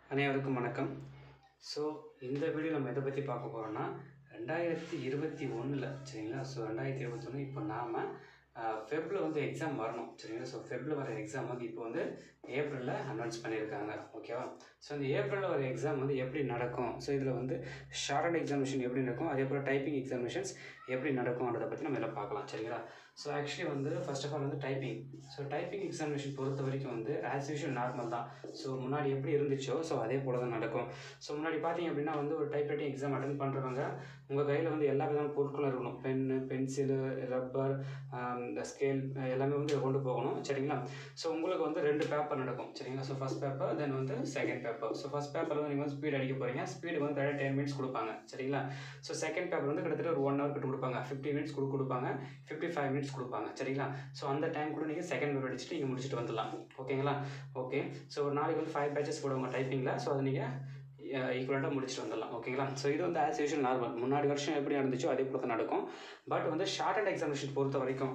அனைவருக்கும் வணக்கம் ஸோ இந்த வீடியோ நம்ம எதை பற்றி பார்க்க போகிறோம்னா ரெண்டாயிரத்தி இருபத்தி ஒன்றில் சரிங்களா ஸோ ரெண்டாயிரத்தி இருபத்தொன்று இப்போ நாம் ஃபெப்பில் வந்து எக்ஸாம் வரணும் சரிங்களா ஸோ ஃபெப்பில் வர எக்ஸாம் வந்து இப்போ வந்து ஏப்ரலில் அனௌன்ஸ் பண்ணியிருக்காங்க ஓகேவா ஸோ இந்த ஏப்ரலில் வர எக்ஸாம் வந்து எப்படி நடக்கும் ஸோ இதில் வந்து ஷார்ட் எக்ஸாமினேஷன் எப்படி நடக்கும் அதே போல் டைப்பிங் எக்ஸாமினேஷன்ஸ் எப்படி நடக்கும்ன்றதை பற்றி நம்ம இதில் பார்க்கலாம் சரிங்களா ஸோ ஆக்சுவலி வந்து ஃபர்ஸ்ட் ஆஃப் ஆல் வந்து டைப்பிங் ஸோ டைப்பிங் எக்ஸாமினேஷன் பொறுத்த வரைக்கும் வந்து ஆஸ் யூஷுவல் நார்மல் தான் ஸோ முன்னாடி எப்படி இருந்துச்சோ ஸோ அதே போல் தான் நடக்கும் ஸோ முன்னாடி பார்த்தீங்க அப்படின்னா வந்து ஒரு டைப் ரைட்டிங் எக்ஸாம் அட்டன் பண்ணுறவங்க உங்கள் கையில் வந்து எல்லா விதமான பொருட்களும் இருக்கணும் பென்னு பென்சிலு ரப்பர் இந்த ஸ்கேல் எல்லாமே வந்து கொண்டு போகணும் சரிங்களா ஸோ உங்களுக்கு வந்து ரெண்டு பேப்பர் நடக்கும் சரிங்களா ஸோ ஃபஸ்ட் பேப்பர் தென் வந்து second paper so first paper வந்து நீங்கள் வந்து ஸ்பீட் அடிக்க போகிறீங்க ஸ்பீடு வந்து கரெக்டாக டென் மினிட்ஸ் கொடுப்பாங்க சரிங்களா ஸோ செகண்ட் பேப்பர் வந்து கிட்டத்தட்ட ஒரு ஒன் ஹவர் கிட்ட கொடுப்பாங்க ஃபிஃப்டி மினிட்ஸ் கொடு கொடுப்பாங்க ஃபிஃப்டி ஃபைவ் மினிட்ஸ் கொடுப்பாங்க சரிங்களா ஸோ அந்த டைம் கூட நீங்கள் செகண்ட் பேப்பர் அடிச்சுட்டு நீங்கள் முடிச்சுட்டு வந்துடலாம் ஓகேங்களா ஓகே ஸோ ஒரு நாளைக்கு வந்து ஃபைவ் பேச்சஸ் போடுவாங்க டைப்பிங்கில் ஸோ அதை நீங்கள் ஈக்குவலாக முடிச்சுட்டு வந்துடலாம் ஓகேங்களா ஸோ இது வந்து ஆஸ் யூஷுவல் நார்மல் முன்னாடி வருஷம் எப்படி நடந்துச்சோ அதே போல தான் நடக்கும் பட் வந்து ஷார்ட் அண்ட் எக்ஸாமினேஷன் பொறுத்த வரைக்கும்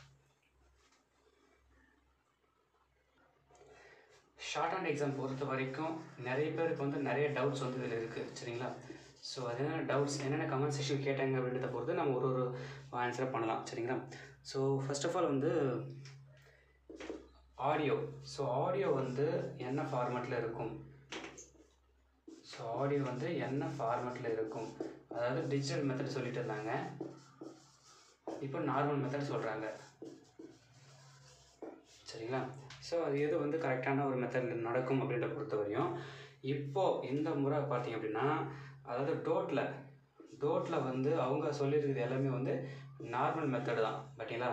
ஷார்ட் அண்ட் எக்ஸாம் பொறுத்த வரைக்கும் நிறைய பேருக்கு வந்து நிறைய டவுட்ஸ் வந்து இதில் இருக்குது சரிங்களா ஸோ அது என்னென்ன டவுட்ஸ் என்னென்ன கமெண்ட் செக்ஷன் கேட்டாங்க அப்படின்றத பொறுத்து நம்ம ஒரு ஒரு ஆன்சரை பண்ணலாம் சரிங்களா ஸோ ஃபர்ஸ்ட் ஆஃப் ஆல் வந்து ஆடியோ ஸோ ஆடியோ வந்து என்ன ஃபார்மேட்டில் இருக்கும் ஸோ ஆடியோ வந்து என்ன ஃபார்மேட்டில் இருக்கும் அதாவது டிஜிட்டல் மெத்தட் சொல்லிட்டு இருந்தாங்க இப்போ நார்மல் மெத்தட் சொல்கிறாங்க சரிங்களா ஸோ அது எது வந்து கரெக்டான ஒரு மெத்தடில் நடக்கும் அப்படின்ற பொறுத்த வரையும் இப்போது இந்த முறை பார்த்தீங்க அப்படின்னா அதாவது டோட்டில் டோட்டில் வந்து அவங்க சொல்லியிருக்கிறது எல்லாமே வந்து நார்மல் மெத்தடு தான் பார்த்தீங்களா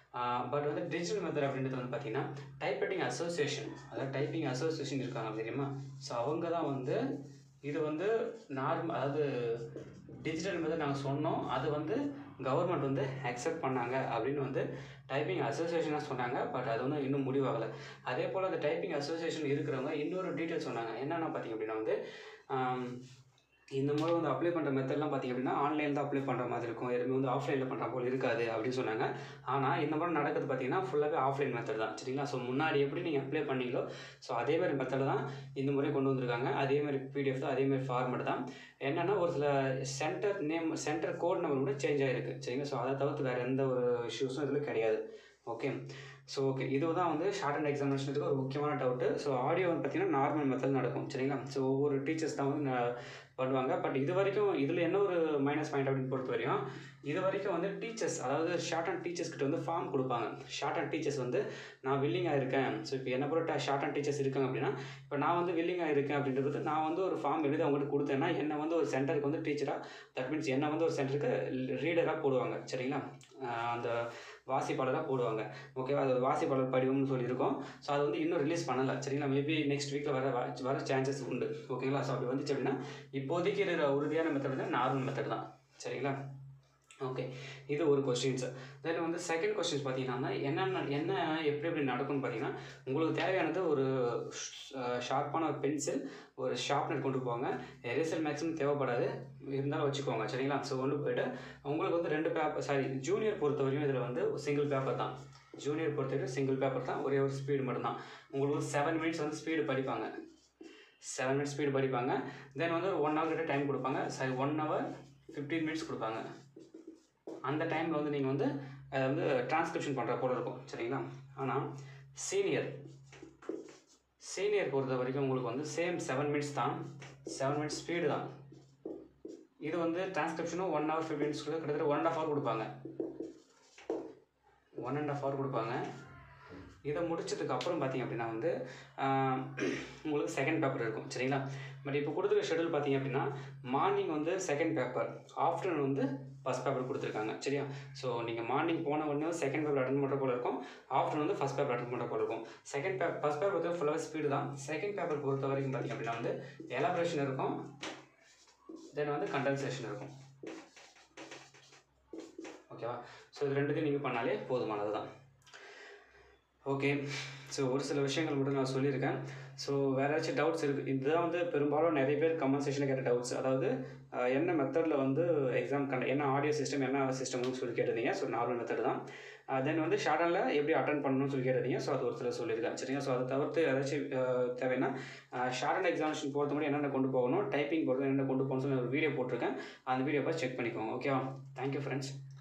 பட் வந்து டிஜிட்டல் மெத்தட் அப்படின்றது வந்து பார்த்தீங்கன்னா டைப்ரைட்டிங் அசோசியேஷன் அதாவது டைப்பிங் அசோசியேஷன் இருக்காங்க தெரியுமா ஸோ அவங்க தான் வந்து இது வந்து நார்மல் அதாவது டிஜிட்டல் மெத்தட் நாங்கள் சொன்னோம் அது வந்து கவர்மெண்ட் வந்து அக்செப்ட் பண்ணாங்க அப்படின்னு வந்து டைப்பிங் அசோசியேஷனாக சொன்னாங்க பட் அது வந்து இன்னும் முடிவாகலை அதே போல் அந்த டைப்பிங் அசோசியேஷன் இருக்கிறவங்க இன்னொரு டீட்டெயில் சொன்னாங்க என்னென்ன பார்த்தீங்க அப்படின்னா வந்து ஆம், இந்த முறை வந்து அப்ளை பண்ணுற மெத்தட்லாம் பார்த்தீங்க அப்படின்னா ஆன்லைனில் தான் அப்ளை பண்ணுற மாதிரி இருக்கும் எதுவுமே வந்து ஆஃப்லைனில் பண்ணுற போல் இருக்காது அப்படின்னு சொன்னாங்க ஆனால் இந்த முறை நடக்கிறது பார்த்தீங்கன்னா ஃபுல்லாகவே ஆஃப்லைன் மெத்தட் தான் சரிங்களா ஸோ முன்னாடி எப்படி நீங்கள் அப்ளை பண்ணீங்களோ ஸோ அதே மாதிரி மெத்தட் தான் இந்த முறை கொண்டு வந்திருக்காங்க அதே மாதிரி பிடிஎஃப் தான் அதே மாதிரி ஃபார்மேட் தான் என்னென்னா ஒரு சில centre name centre code number கூட சேஞ்ச் ஆகிருக்கு சரிங்களா ஸோ அதை தவிர்த்து வேறு எந்த ஒரு இஷ்யூஸும் இதில் கிடையாது ஓகே ஸோ ஓகே இது தான் வந்து ஷார்ட் அண்ட் எக்ஸாமினேஷனுக்கு ஒரு முக்கியமான டவுட்டு ஸோ ஆடியோ வந்து பார்த்தீங்கன்னா நார்மல் மெத்தட் நடக்கும் சரிங்களா ஸோ ஒவ்வொரு டீச்சர்ஸ் தான் வந்து ந- பண்ணுவாங்க பட் இது வரைக்கும் இதில் என்ன ஒரு மைனஸ் பாயிண்ட் அப்படின்னு பொறுத்த வரையும் இது வரைக்கும் வந்து டீச்சர்ஸ் அதாவது ஷார்ட் அண்ட் டீச்சர்ஸ் கிட்ட வந்து ஃபார்ம் கொடுப்பாங்க ஷார்ட் அண்ட் டீச்சர்ஸ் வந்து நான் வில்லிங்காக இருக்கேன் ஸோ இப்போ என்ன பொறுத்த ஷார்ட் அண்ட் டீச்சர்ஸ் இருக்காங்க அப்படின்னா இப்போ நான் வந்து வில்லிங்காக இருக்கேன் அப்படின்றது நான் வந்து ஒரு ஃபார்ம் எழுதி அவங்ககிட்ட கொடுத்தேன்னா என்ன வந்து ஒரு சென்டருக்கு வந்து டீச்சராக தட் மீன்ஸ் என்ன வந்து ஒரு சென்டருக்கு ரீடராக போடுவாங்க சரிங்களா ஆஹ் அந்த வாசிப்பாளராக போடுவாங்க ஓகேவா அது ஒரு வாசிப்பாளர் படிவம்னு சொல்லியிருக்கோம் ஸோ அது வந்து இன்னும் ரிலீஸ் பண்ணலை சரிங்களா மேபி நெக்ஸ்ட் வீக்கில் வர வ- வர சான்சஸ் உண்டு ஓகேங்களா ஸோ அப்படி வந்துச்சு அப்படின்னா இப்போதைக்கு இருக்கிற உறுதியான மெத்தட் வந்து நார்மல் மெத்தட் தான் சரிங்களா ஓகே இது ஒரு கொஸ்டின்ஸ் தென் வந்து செகண்ட் கொஸ்டின்ஸ் பார்த்தீங்கன்னா என்னென்ன என்ன எப்படி எப்படி நடக்கும்னு பார்த்தீங்கன்னா உங்களுக்கு தேவையானது ஒரு ஷார்ப்பான ஒரு பென்சில் ஒரு ஷார்ப்னர் கொண்டு போவாங்க எரேசர் மேக்ஸிமம் தேவைப்படாது இருந்தாலும் வச்சுக்கோங்க சரிங்களா ஸோ கொண்டு போயிட்டு உங்களுக்கு வந்து ரெண்டு பேப்பர் சாரி ஜூனியர் பொறுத்தவரையும் இதில் வந்து சிங்கிள் பேப்பர் தான் ஜூனியர் பொறுத்தவரைக்கும் சிங்கிள் பேப்பர் தான் ஒரே ஒரு ஸ்பீடு மட்டும்தான் உங்களுக்கு செவன் மினிட்ஸ் வந்து ஸ்பீடு படிப்பாங்க செவன் மினிட்ஸ் ஸ்பீடு படிப்பாங்க தென் வந்து ஒன் ஹவர் கிட்ட டைம் கொடுப்பாங்க sorry one hour fifteen minutes கொடுப்பாங்க அந்த டைமில் வந்து நீங்கள் வந்து அதை வந்து டிரான்ஸ்கிரிப்ஷன் பண்ணுற போல இருக்கும் சரிங்களா ஆனால் சீனியர் சீனியர் பொறுத்த வரைக்கும் உங்களுக்கு வந்து சேம் செவன் மினிட்ஸ் தான் செவன் மினிட்ஸ் ஸ்பீடு தான் இது வந்து டிரான்ஸ்கிரிப்ஷனும் ஒன் ஹவர் ஃபிஃப்டி மினிட்ஸ் கிட்டத்தட்ட ஒன் அண்ட் ஆஃப் ஹவர் கொடுப்பாங்க ஒன் அண்ட் ஆஃப் ஹவர் கொடுப்பாங்க இதை முடிச்சதுக்கு அப்புறம் பார்த்தீங்க அப்படின்னா வந்து ஆஹ், உங்களுக்கு செகண்ட் பேப்பர் இருக்கும் சரிங்களா பட் இப்போ கொடுத்துருக்க ஷெடியூல் பார்த்தீங்க அப்படின்னா மார்னிங் வந்து செகண்ட் பேப்பர் ஆஃப்டர்நூன் வந்து ஃபஸ்ட் பேப்பர் கொடுத்துருக்காங்க சரியா ஸோ நீங்கள் மார்னிங் போன உடனே செகண்ட் பேப்பர் அட்டன் பண்ணுற போல இருக்கும் ஆஃப்டர்நூன் வந்து ஃபஸ்ட் பேப்பர் அட்டன் பண்ணுற போல இருக்கும் செகண்ட் பேப்பர் ஃபஸ்ட் பேப்பர் வந்து ஃபுல்லாக ஸ்பீடு தான் செகண்ட் பேப்பர் பொறுத்த வரைக்கும் பார்த்தீங்க அப்படின்னா வந்து எலாபரேஷன் இருக்கும் தென் வந்து கண்டென்சேஷன் இருக்கும் ஓகேவா ஸோ இது ரெண்டுத்தையும் நீங்கள் பண்ணாலே போதுமானது தான் ஓகே ஸோ ஒரு சில விஷயங்கள் மட்டும் நான் சொல்லியிருக்கேன் ஸோ வேறு ஏதாச்சும் டவுட்ஸ் இருக்குது இதுதான் வந்து பெரும்பாலும் நிறைய பேர் கமெண்ட் செக்ஷனில் கேட்ட டவுட்ஸ் அதாவது அஹ், என்ன மெத்தடில் வந்து எக்ஸாம் கண்ட என்ன ஆடியோ சிஸ்டம் என்ன சிஸ்டம்னு சொல்லி கேட்டிருந்தீங்க ஸோ நார்மல் மெத்தட் தான் தென் வந்து ஷார்டனில் எப்படி அட்டன் பண்ணணும்னு சொல்லி கேட்டிருந்தீங்க ஸோ அது ஒரு சிலர் சொல்லியிருக்கேன் சரிங்களா ஸோ அதை தவிர்த்து ஏதாச்சும் அஹ், தேவைன்னா ஷார்டன் எக்ஸாமினேஷன் பொறுத்த மட்டும் என்னென்ன கொண்டு போகணும் டைப்பிங் பொறுத்த என்னென்ன கொண்டு போகணும்னு சொல்லி ஒரு வீடியோ போட்டிருக்கேன் அந்த வீடியோ பார்த்து செக் பண்ணிக்கோங்க ஓகேவா தேங்க்யூ ஃப்ரெண்ட்ஸ்